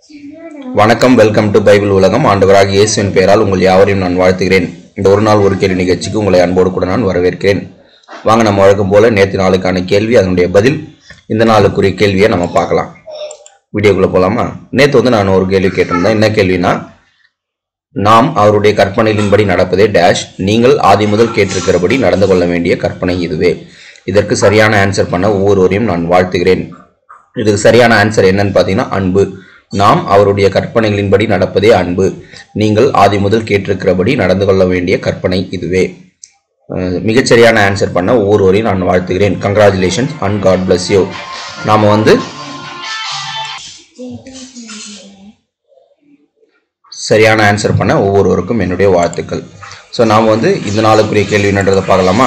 வணக்கம் welcome to Bible உலகம் ஆண்டவராக இயேசுவின் பெயரால் உங்கள் யாவரையும் நான் வாழ்த்துகிறேன் இந்த ஒரு நாள் ஒரு கேள்வி நிகழ்ச்சிக்கு உங்களை அன்போடு கூட நான் வரவேற்கிறேன் வாங்க நம்ம வழக்கம் போல நேற்று நாளுக்கான கேள்வி அதனுடைய பதில் இந்த நாளுக்குரிய கேள்வியை நம்ம பார்க்கலாம் வீடியோக்குள்ள போலாமா நேற்று வந்து நான் ஒரு கேள்வி கேட்டிருந்தேன் என்ன கேள்வினா நாம் அவருடைய கற்பனைகளின்படி நடப்பதே டேஷ் நீங்கள் ஆதி முதல் கேட்டிருக்கிறபடி நடந்து கொள்ள வேண்டிய கற்பனை இதுவே இதற்கு சரியான ஆன்சர் பண்ண ஒவ்வொருவரையும் நான் வாழ்த்துகிறேன் இதுக்கு சரியான ஆன்சர் என்னன்னு பார்த்தீங்கன்னா அன்பு நாம் அவருடைய கற்பனைகளின்படி நடப்பதே அன்பு நீங்கள் ஆதி முதல் கேட்டிருக்கிறபடி நடந்து கொள்ள வேண்டிய கற்பனை இதுவே அஹ் மிகச்சரியான ஆன்சர் பண்ண ஒவ்வொருவரையும் நான் வாழ்த்துகிறேன் congratulations and God bless you நாம் வந்து சரியான ஆன்சர் பண்ண ஒவ்வொருவருக்கும் என்னுடைய வாழ்த்துக்கள் ஸோ நாம் வந்து இந்த நாளுக்குரிய கேள்வி என்னன்றதை பார்க்கலாமா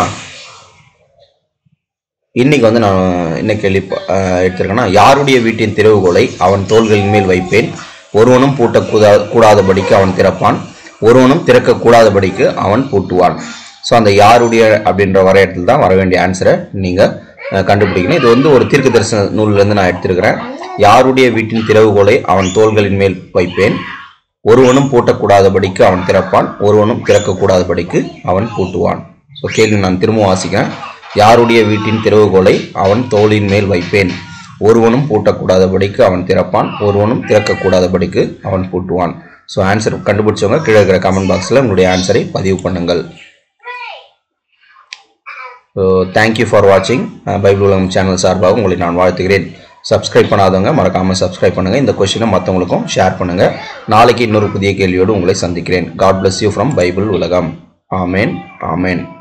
இன்னைக்கு வந்து நான் என்ன கேள்வி ப- அஹ் எடுத்திருக்கேன்னா யாருடைய வீட்டின் திறவுகோலை அவன் தோள்களின் மேல் வைப்பேன் ஒருவனும் பூட்டக்கூடா கூடாதபடிக்கு அவன் திறப்பான் ஒருவனும் திறக்கக்கூடாதபடிக்கு அவன் பூட்டுவான் ஸோ அந்த யாருடைய அப்படின்ற வர இடத்துல தான் வர வேண்டிய ஆன்சரை நீங்கள் கண்டுபிடிக்கணும் இது வந்து ஒரு தீர்க்க தரிசன நூலிலிருந்து நான் எடுத்திருக்கிறேன் யாருடைய வீட்டின் திறவுகோலை அவன் தோள்களின் மேல் வைப்பேன் ஒருவனும் பூட்டக்கூடாதபடிக்கு அவன் திறப்பான் ஒருவனும் திறக்கக்கூடாதபடிக்கு அவன் பூட்டுவான் ஸோ கேள்வி நான் திரும்ப வாசிக்கிறேன் யாருடைய வீட்டின் திறவுகோலை அவன் தோளின் மேல் வைப்பேன் ஒருவனும் பூட்டக்கூடாதபடிக்கு அவன் திறப்பான் ஒருவனும் திறக்கக்கூடாதபடிக்கு அவன் பூட்டுவான் ஸோ ஆன்சர் கண்டுபிடிச்சவங்க கீழே இருக்கிற கமெண்ட் பாக்ஸில் உங்களுடைய ஆன்சரை பதிவு பண்ணுங்கள் ஸோ தேங்க்யூ ஃபார் வாட்சிங் பைபிள் உலகம் சேனல் சார்பாக உங்களை நான் வாழ்த்துகிறேன் சப்ஸ்கிரைப் பண்ணாதவங்க மறக்காமல் சப்ஸ்கிரைப் பண்ணுங்கள் இந்த கொஷினை மற்றவங்களுக்கும் ஷேர் பண்ணுங்கள் நாளைக்கு இன்னொரு புதிய கேள்வியோடு உங்களை சந்திக்கிறேன் God bless you from Bible உலகம் ஆமேன் ஆமேன்